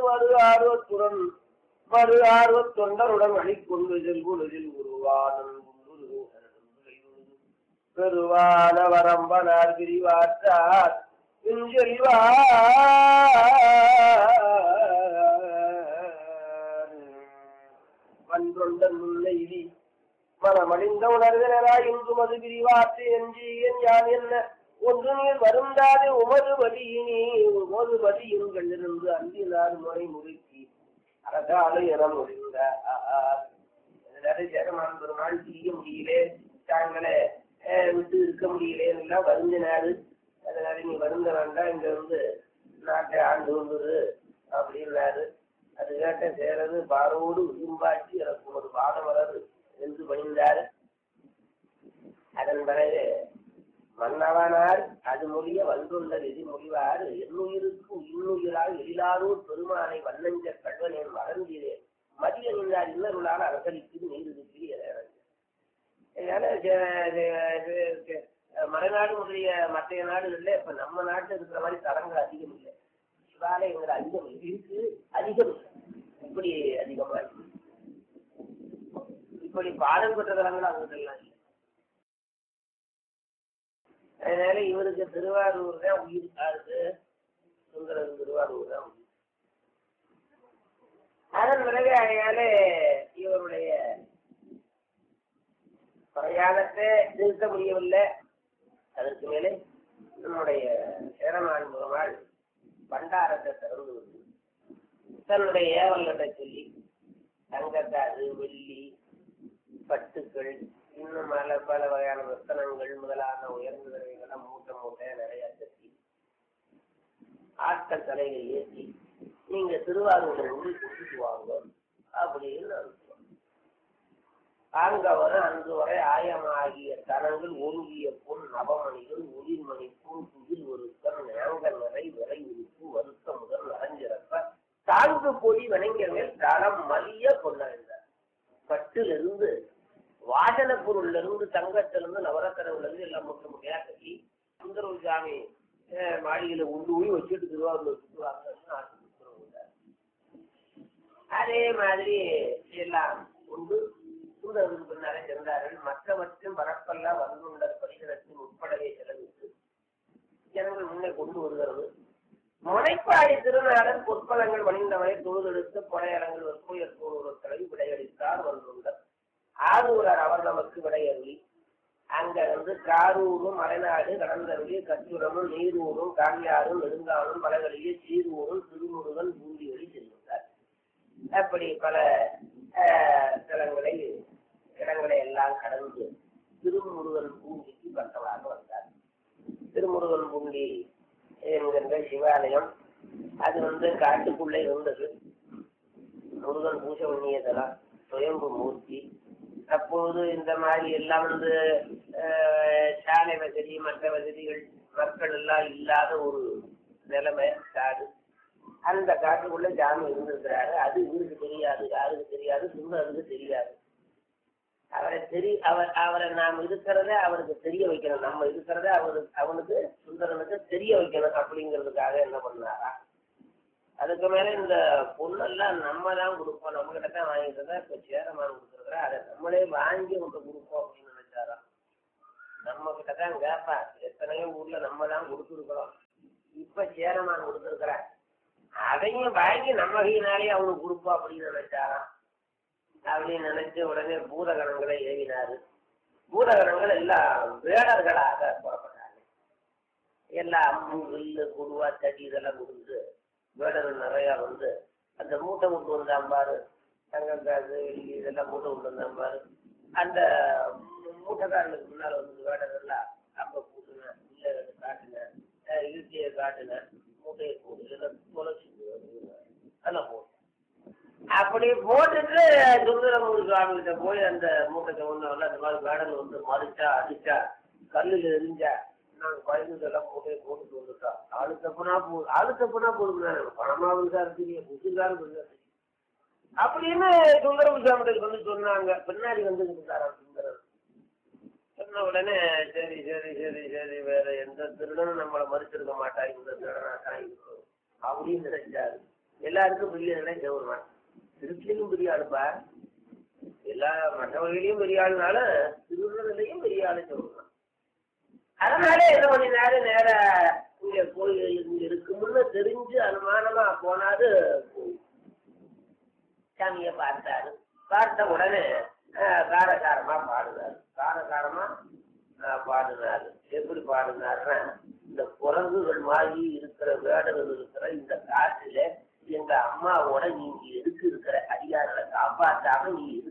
மறு ஆர்வத்துடன் மறு ஆர்வத் தொண்டருடன் அழிக்கொண்டு செல்குலகில் உருவானன் பெருவான வரம்பனார் பிரிவாற்றார் இஞ்செல்வா வன்றொண்டன் முல்லைவி மனமணிந்த உணர்வினராய் இன்று மது பிரிவாற்று என்று என் யான் என்ன ஒன்று நீர் வருந்தாது உமது வழியினே உமது வழியுங்களிலிருந்து அன்பினார் முறை முறுக்கி அரசாலை என முடிந்த ஜெகமான் பெருமாள் செய்ய முடியல தாங்களே அஹ், விட்டு இருக்க முடியல எல்லாம் வருந்தினாரு அதனால நீ வருந்த வேண்டாம் இங்க வந்து நாட்டை ஆண்டு வந்துரு அப்படின்னாரு அது கேட்ட சேரது பாரோடு விரும்பாட்சி எனக்கு ஒரு பாடம் வராது என்று பணிந்தார் அதன் பிறகு மன்னவனார் அது மொழிய வந்துள்ள விதி மொழிவார் எண்ணுயிருக்கு இன்னுயிரால் எழிலாரூர் பெருமானை வண்ணஞ்ச கல்வனேன் மறந்தீரேன் மதிய நின்றார் இன்னருளால் அரசளிக்கு நீருக்கு அதனால ஜ- ஜ- ஜ- ஜ- மலைநாடு முதலிய மற்ற நாடுகள்ல இப்ப நம்ம நாட்டுல இருக்கிற மாதிரி தலங்கள் அதிகம் இல்லை சிவாலயங்கள் அதிகம் இல்லை. இருக்கு அதிகம் இல்லை இப்படி அதிகமா இருக்கு இப்படி பாடல் பெற்ற தலங்கள் அவங்கெல்லாம் இல்லை அதனால இவருக்கு திருவாரூர் தான் உயிர் ஆகுது சுந்தரம் திருவாரூர் தான் உயிர் அதன் பிறகு அதனால இவருடைய பிரயாணத்தை நிறுத்த முடியவில்லை அதற்கு மேலே நம்முடைய சேரமான் பெருமாள் பண்டாரத்தை திறந்து விட்டு தன்னுடைய ஏவல்களை சொல்லி தங்கத்தாது வெள்ளி பட்டுக்கள் இன்னும் பல பல வகையான ரத்தனங்கள் முதலான உயர்ந்த விலைகளை மூட்டை மூட்டையா நிறைய கட்டி ஆட்கள் தலையில் ஏற்றி நீங்க திருவாரூரை உள்ள கொடுத்துட்டு வாங்க அப்படின்னு அனுப்புவாங்க ஆங்கவர் அன்று வரை ஆயமாகிய தனங்கள் ஒருங்கிய பொன் நவமணிகள் ஒளிர்மணி பூன் துகில் ஒருத்தன் நேங்க நிறை விரை உறுப்பு வருத்த முதல் அரைஞ்சிறப்ப தாழ்ந்து பொடி வணங்கிய மேல் தளம் மலிய கொண்டாடினார் பட்டிலிருந்து வாசன பொருள்ல இருந்து தங்கத்திலிருந்து நவரத்தனவுல இருந்து எல்லாம் முற்ற முறையா கட்டி சுந்தரவு சாமி அஹ், மாளிகையில உண்டு போய் வச்சுட்டு திருவாரூர் சுற்றுவாங்கன்னு ஆசை கொடுக்குறவங்க அதே மாதிரி எல்லாம் உண்டு சுந்தரருக்கு பின்னாலே சென்றார்கள் மற்றவற்றும் பரப்பெல்லாம் வந்துள்ள பரிசனத்தின் உட்படவே செலவிட்டு ஜனங்கள் முன்னே கொண்டு வருகிறது முனைப்பாடி திருநாடன் பொற்பலங்கள் வணிந்தவனை தொழுதெடுத்து கொடையரங்கள் வெற்புயர் தோழர்களை விடையளித்தார் வந்துள்ளார் ஆரூரர் அவர் நமக்கு விடையருளி அங்க வந்து காரூரும் மலைநாடு கடந்தருளி கச்சூரமும் நீரூரும் காங்கியாரும் நெடுங்காலும் மலைகளிலே சீரூரும் திருமுருகன் பூண்டியொலி செல்கின்றார் அப்படி பல அஹ், தலங்களை இடங்களை எல்லாம் கடந்து திருமுருகன் பூண்டிக்கு பக்கமாக வந்தார் திருமுருகன் பூண்டி என்கின்ற சிவாலயம் அது வந்து காட்டுக்குள்ளே இருந்தது முருகன் பூஜை பண்ணியதெல்லாம் சுயம்பு மூர்த்தி அப்போது இந்த மாதிரி எல்லாம் வந்து அஹ், சாலை வசதி மற்ற வசதிகள் மக்கள் எல்லாம் இல்லாத ஒரு நிலைமை காடு அந்த காட்டுக்குள்ள ஜாமி இருந்திருக்கிறாரு அது இவருக்கு தெரியாது யாருக்கு தெரியாது சுந்தருக்கு தெரியாது அவரை தெரி அவர் அவரை நாம் இருக்கிறத அவருக்கு தெரிய வைக்கணும் நம்ம இருக்கிறத அவருக்கு அவனுக்கு சுந்தரனுக்கு தெரிய வைக்கணும் அப்படிங்கிறதுக்காக என்ன பண்ணாரா அதுக்கு மேல இந்த பொண்ணெல்லாம் நம்ம தான் கொடுப்போம் நம்ம கிட்ட தான் வாங்கிட்டு தான் இப்ப சேரமான் கொடுத்துருக்குறா அதை நம்மளே வாங்கி உங்க கொடுப்போம் அப்படின்னு நினைச்சாராம் நம்ம கிட்ட தான் கேட்பா எத்தனையோ ஊர்ல நம்ம தான் கொடுத்துருக்குறோம் இப்ப சேரமான் கொடுத்துருக்குற அதையும் வாங்கி நம்ம கையினாலே அவனுக்கு கொடுப்போம் அப்படின்னு நினைச்சாராம் அப்படின்னு நினைச்ச உடனே பூதகணங்களை ஏவினாரு பூதகணங்கள் எல்லாம் வேடர்களாக புறப்பட்டாங்க எல்லாம் அம்பு வில்லு குடுவா தடி இதெல்லாம் கொடுத்து வேடர்கள் நிறைய வந்து அந்த மூட்டை கொண்டு வந்தான் பாரு தங்கம் காசு வெள்ளி இதெல்லாம் மூட்டை கொண்டு வந்தான் பாரு அந்த மூ- மூட்டைக்காரனுக்கு முன்னால் வந்து வேடர்கள்லாம் அப்ப கூட்டுனேன் இல்லை காட்டுனேன் இழுத்தியை காட்டுனேன் மூட்டையை போடு இதெல்லாம் தொலைச்சு அதெல்லாம் போட்டு அப்படி போட்டுட்டு சுந்தரமூர் சுவாமி கிட்ட போய் அந்த மூட்டை ஒண்ணு அந்த மாதிரி வேடல் வந்து மறிச்சா அடிச்சா கல்லுல எரிஞ்சா நாங்க குழந்தைங்கெல்லாம் மூட்டையை போட்டுட்டு வந்துட்டோம் ஆளு தப்புனா போ ஆளு தப்புனா போடுங்க பணமாவும் சார் தெரியும் புதுசாரும் தெரியும் அப்படின்னு சுந்தரம் சுவாமிகள் வந்து சொன்னாங்க பின்னாடி வந்து இருந்தாராம் சுந்தரம் சொன்ன உடனே சரி சரி சரி சரி வேற எந்த திருடனும் நம்மளை மறுத்திருக்க மாட்டா இந்த திருடனா தான் இருக்கும் அப்படின்னு நினைச்சாரு எல்லாருக்கும் பெரிய ஆளுனா சிவபெருமான் திருச்சியிலும் பெரிய ஆளுப்பா எல்லா மற்ற வகையிலையும் பெரிய ஆளுனால திருவிழலையும் பெரிய ஆளு சிவபெருமான் அதனால என்ன பண்ணினாரு நேர இங்க கோயில் இங்க இருக்கும்னு தெரிஞ்சு அனுமானமா போனாரு சாமியை பார்த்தாரு பார்த்த உடனே அஹ், காரசாரமா பாடுனாரு காரசாரமா அஹ், பாடுனாரு எப்படி பாடுனாருன்னா இந்த குரங்குகள் மாதிரி இருக்கிற வேடர்கள் இருக்கிற இந்த காட்டுல எங்க அம்மாவோட நீங்க எதுக்கு இருக்கிற அதிகாரத்தை காப்பாற்றாம நீ எதுக்கு